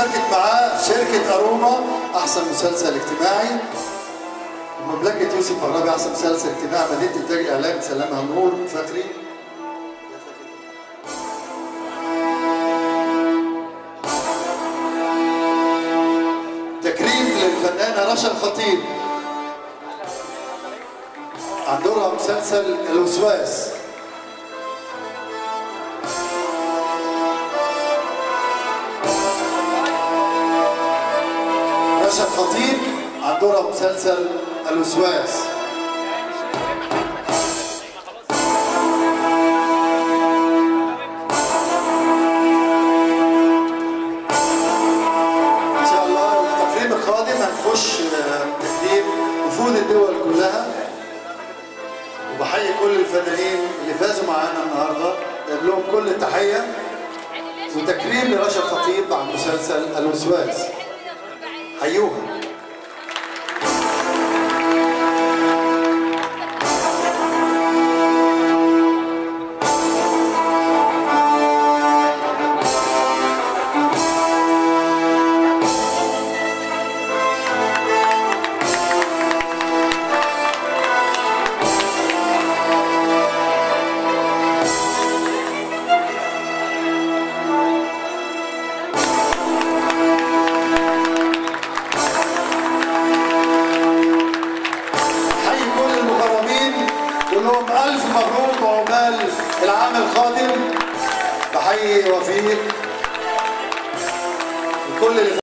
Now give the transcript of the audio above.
شاركت معاه شركة أروما أحسن مسلسل اجتماعي مملكة يوسف الرابع أحسن مسلسل اجتماعي مدينة إنتاج الإعلام سلامها نور فخري تكريم للفنانة رشا الخطيب عن دورها مسلسل الوسواس رشا الخطيب عن دورها مسلسل الوسواس ان شاء الله التقييم القادم هنخش آه، تقديم وفود الدول كلها وبحيي كل الفنانين اللي فازوا معانا النهارده بقول لهم كل التحيه وتكريم لرشا الخطيب عن مسلسل الوسواس حيوها حي كل المغرمين قول لهم الف مبروك وعقبال العام القادم بحيي وفيق وكل اللي